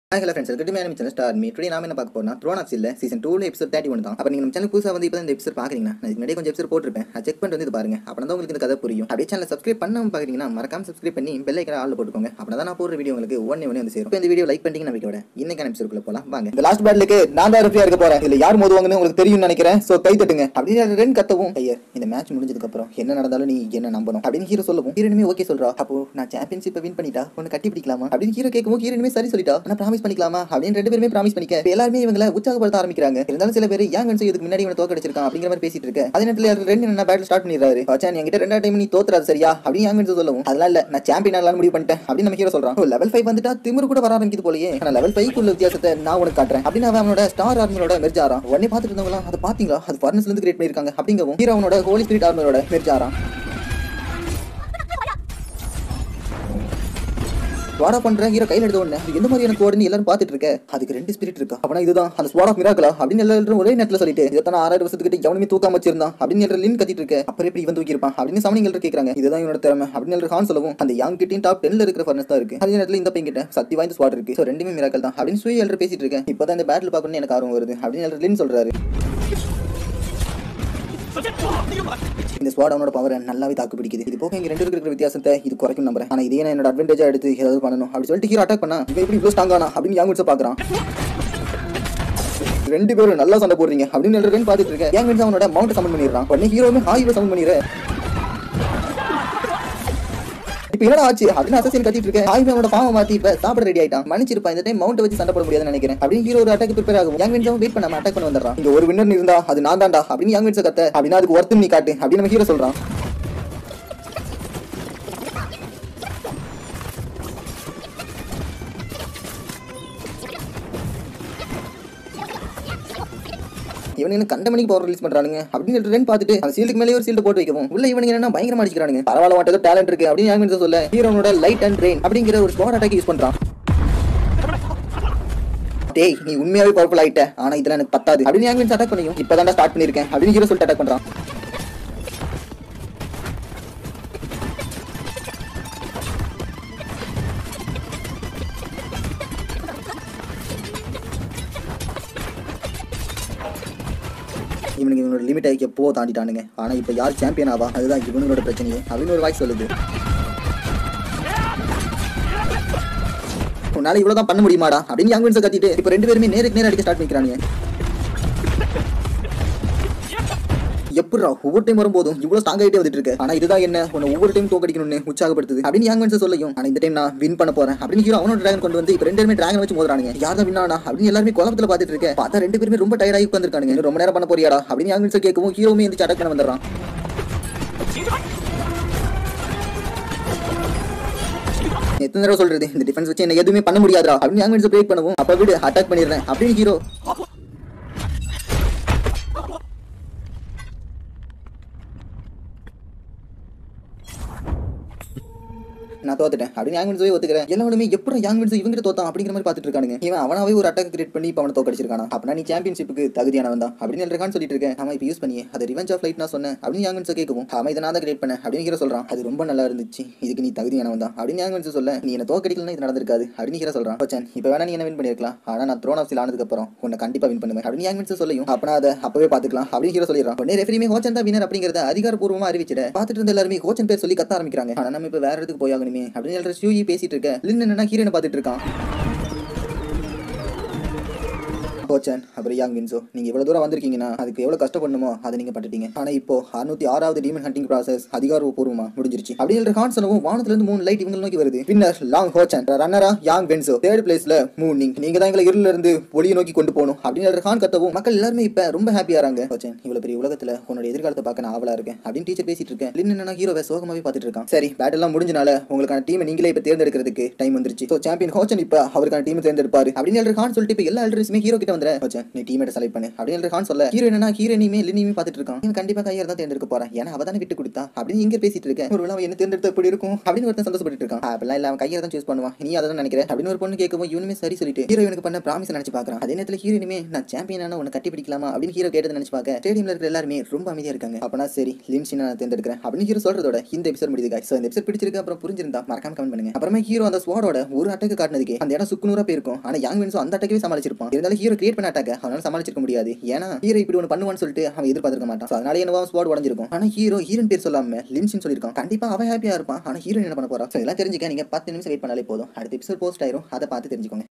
Hi hello friends welcome to channel star me today நாம என்ன பார்க்க போறோம்னா த்ரோன் ஆஃப் இல்ல சீசன் டூல எபிசோட் தேர்ட்டி ஒன் தான் அப்ப நீங்க நம்ம சேனல் புதுசா வந்து இப்போ இந்த எபிசோட் பாக்குறீங்கன்னா நான் இதுக்கு முன்னாடி கொஞ்சம் எபிசோட் போட்டிருப்பேன் அதை செக் பண்ணிட்டு வந்து இது பாருங்க அப்போ தான் உங்களுக்கு இந்த கதை புரியும் அப்படியே சேனல் சப்ஸ்கிரைப் பண்ணாம பாக்குறீங்கன்னா மறக்காம சப்ஸ்கிரைப் பண்ணி பெல் ஐக்கனை ஆல்ல போட்டுக்கோங்க அப்போ தான் நான் போடுற வீடியோ உங்களுக்கு ஒன்னே ஒன்னே வந்து சேரும் இப்போ இந்த வீடியோ லைக் பண்ணிட்டீங்க நம்பிக்கையோட இன்னைக்கான எபிசோட்குள்ள போலாம் வாங்க இந்த லாஸ்ட் பேட்லுக்கு நான் தான் ரெஃப்ரியா இருக்க போறேன் இதுல யார் மோதுவாங்கன்னு உங்களுக்கு தெரியும்னு நினைக்கிறேன் சோ கை தட்டுங்க அப்படின்னு ரெண்டு கத்தவும் ஐயர் இந்த மேட்ச் முடிஞ்சதுக்கு அப்புறம் என்ன நடந்தாலும் நீ என்ன நம்பணும் அப்படின்னு ஹீரோ சொல்லவும் ஹீரோனுமே ஓகே சொல்றா அப்போ நான் சாம்பியன்ஷிப்பை வின் பண்ணிட்டா உன்னை கட்டி பிடிக்கலாமா அப்படின்னு ஹீரோ கேட்கவும் ஹீரோனுமே சரி சொல்லிட்டா நான் ப்ராமிஸ் பண்ணிக்கலாமா அப்படின்னு ரெண்டு பேருமே ப்ராமிஸ் பண்ணிக்க இப்ப எல்லாருமே இவங்கள உற்சாகப்படுத்த ஆரம்பிக்கிறாங்க இருந்தாலும் சில பேர் ஏன் கன்சு இதுக்கு முன்னாடி இவனை தோக்கடிச்சிருக்கான் அப்படிங்கிற மாதிரி பேசிட்டு இருக்கு அதே நேரத்தில் ரெண்டு என்ன பேட்டில் ஸ்டார்ட் பண்ணிடுறாரு பச்சான் என்கிட்ட ரெண்டாவது டைம் நீ தோத்துறாது சரியா அப்படின்னு ஏன் கன்சு சொல்லவும் அதெல்லாம் இல்ல நான் சாம்பியன் ஆகலாம் முடிவு பண்ணிட்டேன் அப்படின்னு நம்ம ஹீரோ சொல்றான் லெவல் ஃபைவ் வந்துட்டா திமிரு கூட வர ஆரம்பிக்குது போலயே நான் லெவல் ஃபைவ் உள்ள வித்தியாசத்தை நான் உனக்கு காட்டுறேன் அப்படின்னு அவன் அவனோட ஸ்டார் ஆர்மரோட மெர்ஜ் ஆறான் உடனே பார்த்துட்டு இருந்தவங்க அதை பாத்தீங்களா அது ஃபர்னஸ்ல இருந்து கிரியேட் பண்ணிருக்காங்க அப்படிங்கவும் ஹீரோ அவனோட ஹோலி ஸ்பிரிட் ஆர்மரோட மெர்ஜ் ஆறான் ஸ்வாடா பண்ற ஹீரோ கையில எடுத்த உடனே அது எந்த மாதிரியான கோடுன்னு எல்லாரும் பாத்துட்டு இருக்க அதுக்கு ரெண்டு ஸ்பிரிட் இருக்கா அப்பனா இதுதான் அந்த ஸ்வாட் ஆஃப் மிராக்கலா அப்படின்னு எல்லாரும் ஒரே நேரத்துல சொல்லிட்டு இதை ஆறாயிரம் வருஷத்துக்கிட்ட எவனுமே தூக்காம வச்சிருந்தான் அப்படின்னு எல்லாரும் லின் கத்திட்டு இருக்க அப்புறம் எப்படி இவன் தூக்கி இருப்பான் அப்படின்னு சமணிகள் கேக்குறாங்க இதுதான் இவனோட திறமை அப்படின்னு எல்லாரும் ஹான் சொல்லவும் அந்த யாங் கிட்டையும் டாப் டென்ல இருக்கிற ஃபர்னஸ் தான் இருக்கு அதே நேரத்துல இந்த பையன் கிட்ட சக்தி வாய்ந்த ஸ்வாட் இருக்கு ஸோ ரெண்டுமே மிராக்கல் தான் அப்படின்னு சூய் எல்லாரும் பேசிட்டு இருக்கேன் இப்பதான் இந்த பேட்டில் பார்க்கணும்னு எனக்கு ஆர்வம் வருது அப்படின்னு எல்லாரும் லின் சொல்றாரு இந்த ஸ்வாட் அவனோட பவரை நல்லாவே தாக்கு பிடிக்குது இது போக இங்க ரெண்டு பேருக்கு இருக்கிற வித்தியாசத்தை இது குறைக்கும் நம்புறேன் ஆனா இதே நான் என்னோட அட்வான்டேஜா எடுத்து ஏதாவது பண்ணணும் அப்படி சொல்லிட்டு ஹீரோ அட்டாக் பண்ணா இவன் எப்படி இவ்வளவு ஸ்ட்ராங்கானா அப்படின்னு யாங் பாக்குறான் ரெண்டு பேரும் நல்லா சண்டை போடுறீங்க அப்படின்னு எல்லாரும் பார்த்துட்டு இருக்கேன் யாங் அவனோட மவுண்ட் சமன் பண்ணிடுறான் உடனே ஹீரோமே ஹாயில சமன் பண்ணிடுற இப்ப என்னடா ஆச்சு அப்படின்னு அசசின் கத்திட்டு இருக்கேன் ஹாய் அவனோட பாவம் மாத்தி இப்ப சாப்பிட ரெடி ஆயிட்டான் மன்னிச்சிருப்பா இந்த டைம் மவுண்ட் வச்சு சண்டை போட முடியாதுன்னு நினைக்கிறேன் அப்படின்னு ஹீரோ ஒரு அட்டாக் ப்ரிப்பேர் ஆகும் யாங் வின்ஸாவும் வெயிட் பண்ணாம அட்டாக் பண்ண வந்துடுறான் இங்க ஒரு வின்னர் இருந்தா அது நான் தான்டா அப்படின்னு யாங் வின்ஸை கத்த அப்படின்னா அதுக்கு ஒர்த்து நீ காட்டு அப்படின்னு நம்ம ஹீரோ சொல்றான் இவனுங்க என்ன கண்ட மணிக்கு பவர் ரிலீஸ் பண்றானுங்க அப்படின்னு சொல்லிட்டு பார்த்துட்டு அந்த சீல்டுக்கு மேலே ஒரு சீல்டு போட்டு வைக்கவும் உள்ள இவனுங்க என்ன பயங்கரமா அடிக்கிறானுங்க பரவாயில்ல மாட்டது டேலண்ட் இருக்கு அப்படின்னு யாங்க சொல்ல ஹீரோனோட லைட் அண்ட் ரெயின் அப்படிங்கிற ஒரு ஸ்குவாட் அட்டாக் யூஸ் பண்றான் டேய் நீ உண்மையாவே பவர்ஃபுல் ஆயிட்ட ஆனா இதெல்லாம் எனக்கு பத்தாது அப்படின்னு யாங்க அட்டாக் பண்ணியும் இப்பதான் ஸ்டார்ட் பண்ணிருக்கேன் அப்படின்னு ஹீரோ சொல்லிட்டு அட்டாக் பண்றான் இவனுக்கு இவனோட லிமிட்டை எப்போ தாண்டிட்டானுங்க ஆனா இப்போ யார் சாம்பியன் ஆவா அதுதான் இவனுங்களோட பிரச்சனையே அப்படின்னு ஒரு வாய்ஸ் சொல்லுது உன்னால இவ்வளவுதான் பண்ண முடியுமாடா அப்படின்னு யங் வின்ஸை கத்திட்டு இப்போ ரெண்டு பேருமே நேருக்கு நேரம் அடிக்க ஸ்டார்ட் பண்ணிக்கிறானுங்க எப்படா ஒவ்வொரு டைம் வரும்போதும் இவ்வளவு ஸ்ட்ராங் ஆகிட்டே வந்துட்டு இருக்கு ஆனா இதுதான் என்ன உன்னை ஒவ்வொரு டைம் தோக்கடிக்கணும்னு உற்சாகப்படுத்துது அப்படின்னு யங் வின்ஸ் சொல்லியும் ஆனா இந்த டைம் நான் வின் பண்ண போறேன் அப்படின்னு ஹீரோ அவனோட டிராகன் கொண்டு வந்து இப்போ ரெண்டு பேருமே டிராகன் வச்சு மோதுறானுங்க யார் தான் வின் ஆனா அப்படின்னு எல்லாருமே குழப்பத்துல பாத்துட்டு இருக்கேன் பார்த்தா ரெண்டு பேருமே ரொம்ப டயர்ட் ஆகி உட்காந்துருக்கானுங்க இன்னும் ரொம்ப நேரம் பண்ண போறியாடா அப்படின்னு யங் வின்ஸ் கேட்கவும் ஹீரோமே எந்திரிச்சு அட்டாக் பண்ண வந்துடுறான் எத்தனை தடவை சொல்றது இந்த டிஃபென்ஸ் வச்சு என்ன எதுவுமே பண்ண முடியாதா அப்படின்னு யங் வின்ஸ் பிரேக் பண்ணவும் அப்ப விடு அட்டாக் பண்ணிடுறேன் அப்படின்னு ஹீரோ நான் தோத்துட்டேன் அப்படின்னு யாங் வின்ஸே ஒத்துக்கிறேன் எல்லாருமே எப்படி யாங் வின்ஸ் இவங்க தோத்தான் அப்படிங்கிற மாதிரி பார்த்துட்டு இருக்கானுங்க இவன் அவனாவே ஒரு அட்டாக் கிரியேட் பண்ணி இப்போ அவனை தோக்கடிச்சிருக்கானா அப்படின்னா நீ சாம்பியன்ஷிப்புக்கு தகுதியானவன் தான் அப்படின்னு இருக்கான்னு சொல்லிட்டு இருக்கேன் அவன் இப்போ யூஸ் பண்ணி அதை ரிவெஞ்ச் ஆஃப் லைட் நான் சொன்னேன் அப்படின்னு யாங் வின்ஸ் கேட்கவும் அவன் இதை நான் தான் கிரியேட் பண்ணேன் அப்படின்னு ஹீரோ சொல்றான் அது ரொம்ப நல்லா இருந்துச்சு இதுக்கு நீ தகுதியானவன் தான் அப்படின்னு யாங் வின்ஸ் சொல்ல நீ என்ன தோக்கடிக்கலாம் இது நடந்திருக்காது அப்படின்னு ஹீரோ சொல்றான் பச்சன் இப்போ வேணா நீ என்ன வின் பண்ணிருக்கலாம் ஆனா நான் த்ரோன் ஆஃப் ஆனதுக்கு அப்புறம் உன்னை கண்டிப்பா வின் பண்ணுவேன் அப்படின்னு யாங் வின்ஸ் சொல்லியும் அப்பனா அதை அப்பவே பாத்துக்கலாம் அப்படின்னு ஹீரோ சொல்லிடுறான் உடனே ரெஃபரிமே ஹோச்சன் தான் வினர் அப்படிங்கறத அதிகாரப்பூர்வமா அறிவிச்சிட பார்த்துட்டு இருந்த எல்லாருமே ஹோச்சன் பேர் சொல்லி கத்த ஆரம்பிக்கிறாங்க ஆனா நம்ம இப்போ வேற இடத்துக்கு போயாகணுமே அப்படின்னு சொல்ற ஷூயி பேசிட்டு இருக்க லின் என்னன்னா ஹீரோனை பார்த்துட்டு இருக்கான் கோச்சன் அப்புறம் யாங் வின்சோ நீங்க இவ்வளவு தூரம் வந்திருக்கீங்கன்னா அதுக்கு எவ்வளவு கஷ்டப்படணுமோ அதை நீங்க பட்டுட்டீங்க ஆனா இப்போ அறுநூத்தி ஆறாவது டீமன் ஹண்டிங் ப்ராசஸ் அதிகாரப்பூர்வமா முடிஞ்சிருச்சு அப்படின்னு ஹான் சொல்லவும் வானத்துல இருந்து மூணு லைட் இவங்க நோக்கி வருது வின்னர் லாங் ஹோச்சன் ரன்னரா யாங் வென்சோ தேர்ட் பிளேஸ்ல மூணு நீங்க நீங்க தான் எங்களை இருள இருந்து ஒளியை நோக்கி கொண்டு போகணும் அப்படின்னு ஹான் கத்தவும் மக்கள் எல்லாருமே இப்ப ரொம்ப ஹாப்பியாராங்க ஹோச்சன் இவ்வளவு பெரிய உலகத்துல உன்னோட எதிர்காலத்தை பார்க்க நான் ஆவலா இருக்கேன் அப்படின்னு டீச்சர் பேசிட்டு இருக்கேன் லின் என்னன்னா ஹீரோவை சோகமாவே பார்த்துட்டு இருக்கான் சரி பேட்டில் எல்லாம் முடிஞ்சனால உங்களுக்கான டீம் நீங்களே இப்ப தேர்ந்தெடுக்கிறதுக்கு டைம் வந்துருச்சு ஸோ சாம்பியன் ஹோச்சன் இப்ப அவருக்கான டீம் தேர்ந்தெடுப்பாரு அப்படின்னு ஹான் சொல்லிட்டு இப்ப எல்லா எல்டர்ஸுமே ஹீரோ கிட்ட வந்துற வச்சேன் நீ டீமேட் செலக்ட் பண்ணு அப்படின்னு ஹான் சொல்ல ஹீரோ என்ன ஹீரோனியுமே லினியுமே பார்த்துட்டு இருக்கான் இவன் கண்டிப்பா கையர் தான் தேர்ந்தெடுக்க போறான் ஏன்னா அவ தானே விட்டு கொடுத்தா அப்படின்னு இங்க பேசிட்டு இருக்கேன் ஒரு அவன் என்ன தேர்ந்தெடுத்த எப்படி இருக்கும் அப்படின்னு ஒருத்தன் சந்தோஷப்பட்டு இருக்கான் அப்படிலாம் இல்ல அவன் கையர் தான் சூஸ் பண்ணுவான் நீ அதை தான் நினைக்கிறேன் அப்படின்னு ஒரு பொண்ணு கேட்கவும் இவனுமே சரி சொல்லிட்டு ஹீரோ இவனுக்கு பண்ண ப்ராமிஸ் நினைச்சு பாக்குறான் அதே நேரத்தில் ஹீரோயினுமே நான் சாம்பியனான உன்னை கட்டி பிடிக்கலாமா அப்படின்னு ஹீரோ கேட்டதை நினைச்சு பார்க்க ஸ்டேடியம்ல இருக்கிற எல்லாருமே ரொம்ப அமைதியா இருக்காங்க அப்பனா சரி லின்ஷினை நான் தேர்ந்தெடுக்கிறேன் அப்படின்னு ஹீரோ சொல்றதோட இந்த எபிசோட் முடியுது guys. So, இந்த எபிசோட் பிடிச்சிருக்கு அப்புறம் புரிஞ்சிருந்தா மறக்காம கமெண்ட் பண்ணுங்க அப்புறமா ஹீரோ அந்த ஸ்வாடோட ஒரு அட்டாக்கு காட்டினதுக்கு அந்த இடம் சுக்குநூறா போயிருக்கும் ஆனா யாங் வின்ஸும் அந்த அட்டாக்கவே சமாளிச்சிருப்பான் இருந்தாலும் ஹீரோ கிரியேட் பண்ண அட்டாக்க அவனால சமாளிச்சிருக்க முடியாது ஏன்னா ஹீரோ இப்படி ஒன்று பண்ணுவான்னு சொல்லிட்டு அவன் எதிர்பார்த்திருக்க மாட்டான் So, அதனால என்னவோ ஸ்வாட் உடஞ்சிருக்கும் ஆனா ஹீரோ ஹீரோன் பேர் சொல்லாம லின்ஷின் சொல்லியிருக்கான் கண்டிப்பா அவன் ஹாப்பியா இருப்பான் ஆனா ஹீரோ என்ன பண்ண போறா So, இதெல்லாம் தெரிஞ்சுக்க நீங்க பத்து நிமிஷம் வெயிட் பண்ணாலே போதும் அடுத்த எபிசோட் போஸ்ட் ஆயிரும் அதை பார்த்து தெரிஞ்சுக்கோங்க